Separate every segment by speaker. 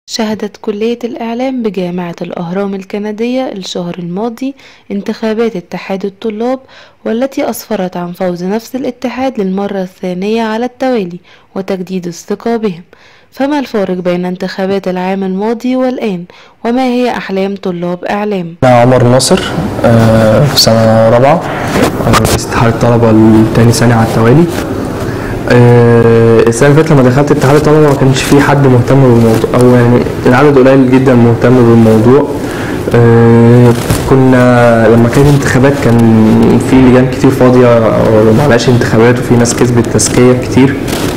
Speaker 1: شهدت كلية الإعلام بجامعة الأهرام الكندية الشهر الماضي انتخابات اتحاد الطلاب والتي أسفرت عن فوز نفس الاتحاد للمرة الثانية على التوالي وتجديد الثقة بهم فما الفارق بين انتخابات العام الماضي والآن وما هي أحلام طلاب إعلام
Speaker 2: أنا عمر ناصر آه، في سنة رابعة أنا رئيس اتحاد الطلبة التاني سنة على التوالي آه، السنة اللي فاتت لما دخلت اتحاد الطلبة ما كانش في حد مهتم بالموضوع أو يعني العدد قليل جدا مهتم بالموضوع آه، كنا لما كانت انتخابات كان في لجان كتير فاضية أو معلهاش انتخابات وفي ناس كسبت تزكية كتير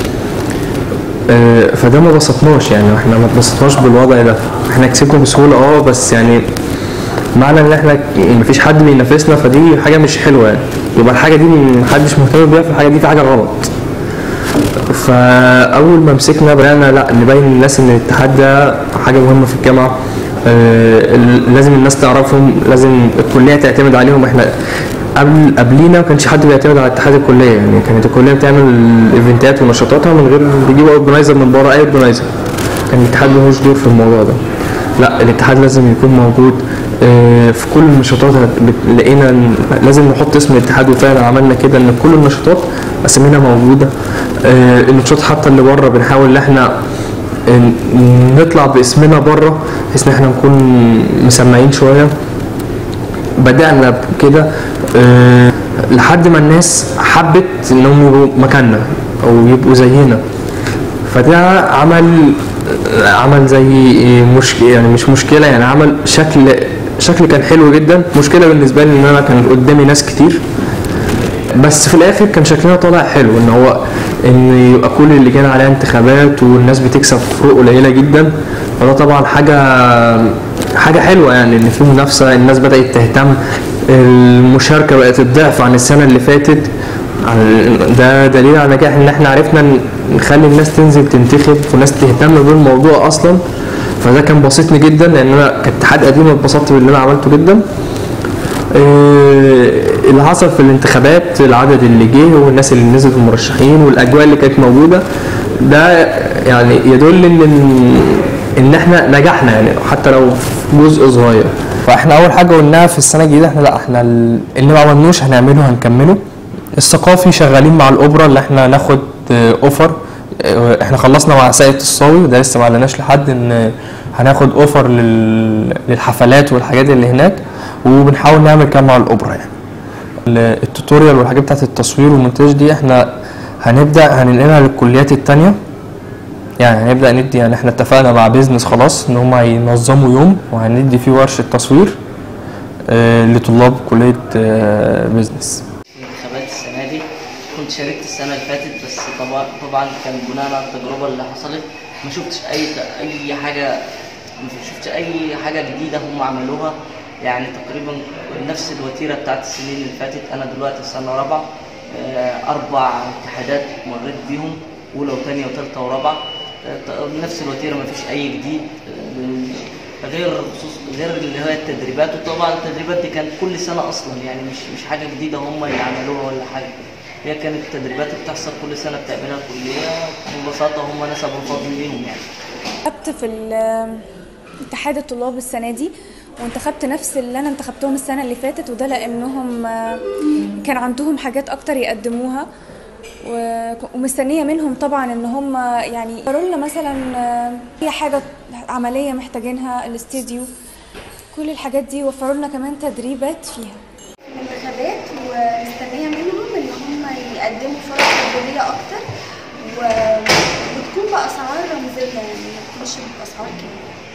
Speaker 2: آه، فده ما بسطناش يعني احنا ما اتبسطناش بالوضع ده احنا كسبنا بسهوله اه بس يعني معنى ان احنا مفيش حد بينافسنا فدي حاجه مش حلوه يعني يبقى الحاجه دي محدش مهتم بيها فالحاجه دي في حاجه غلط فاول ما مسكنا بدانا لا نبين للناس ان الاتحاد ده حاجه مهمه في الجامعه آه، ال- لازم الناس تعرفهم لازم الكليه تعتمد عليهم احنا قبل قبلينا ما كانش حد بيعتمد على اتحاد الكليه يعني كانت الكليه بتعمل ايفنتات ونشاطاتها من غير بيجيبوا اورجنايزر من بره اي اورجنايزر كان الاتحاد ملوش دور في الموضوع ده لا الاتحاد لازم يكون موجود آه، في كل النشاطات بت- لقينا إن لازم نحط اسم الاتحاد وفعلا عملنا كده ان كل النشاطات اسامينا موجوده آه، النشاطات حتى اللي بره بنحاول ان احنا آه، نطلع باسمنا بره بحيث ان احنا نكون مسمعين شويه بدأنا بكده آه، لحد ما الناس حبت انهم يبقوا مكاننا او يبقوا زينا فده عمل عمل زي مشكلة يعني مش مشكلة يعني عمل شكل شكل كان حلو جدا مشكلة بالنسبة لي ان انا كان قدامي ناس كتير بس في الاخر كان شكلنا طالع حلو ان هو ان يبقى كل اللي كان عليها انتخابات والناس بتكسب فروق قليله جدا فده طبعا حاجه حاجه حلوه يعني ان في منافسه الناس بدات تهتم المشاركه بقت الضعف عن السنه اللي فاتت عن- ده دليل على نجاح ان احنا عرفنا ن- نخلي الناس تنزل تنتخب وناس تهتم بالموضوع اصلا فده كان بسطني جدا لان انا كاتحاد قديم اتبسطت باللي انا عملته جدا آه، اللي حصل في الانتخابات العدد اللي جه والناس اللي نزلت المرشحين والاجواء اللي كانت موجوده ده يعني يدل ان ان احنا نجحنا يعني حتى لو في جزء صغير فاحنا اول حاجه قلناها في السنه الجديده احنا لا احنا ال- اللي ما عملناش هنعمله هنكمله الثقافي شغالين مع الاوبرا اللي احنا ناخد آه، اوفر آه، احنا خلصنا مع ساقية الصاوي ده لسه ما اعلناش لحد ان هناخد اوفر لل- للحفلات والحاجات اللي هناك وبنحاول نعمل كده مع الاوبرا يعني ال- التوتوريال والحاجات بتاعت التصوير والمونتاج دي احنا هنبدا هننقلها للكليات التانية يعني هنبدا ندي يعني احنا اتفقنا مع بيزنس خلاص ان هم هينظموا يوم وهندي فيه ورشه تصوير آه، لطلاب كليه آه، بيزنس
Speaker 3: الانتخابات السنة دي كنت شاركت السنة اللي فاتت بس طبعا طبعا كان بناء على التجربة اللي حصلت ما شفتش أي أي حاجة ما شفتش أي حاجة جديدة هم عملوها يعني تقريبا نفس الوتيرة بتاعت السنين اللي فاتت أنا دلوقتي في سنة رابعة آه، أربع اتحادات مريت بيهم أولى وثانية وثالثة ورابعة آه، نفس الوتيرة ما فيش أي جديد آه، غير خصوص غير اللي هي التدريبات وطبعا التدريبات دي كانت كل سنه اصلا يعني مش مش حاجه جديده هم اللي عملوها ولا حاجه هي كانت التدريبات اللي بتحصل كل سنه بتعملها الكليه ببساطه هم نسبوا الفضل ليهم يعني
Speaker 4: انتخبت في ال- اتحاد الطلاب السنة دي وانتخبت نفس اللي انا انتخبتهم السنة اللي فاتت وده لانهم آه، كان عندهم حاجات اكتر يقدموها و- ومستنية منهم طبعا ان هم يعني يقولوا لنا مثلا آه، اي حاجة عملية محتاجينها الاستديو كل الحاجات دي وفروا لنا كمان تدريبات فيها
Speaker 5: الانتخابات ومستنية منهم ان هم يقدموا فرص تدريبية اكتر و... وتكون بأسعار رمزية يعني ما تكونش بأسعار كبيرة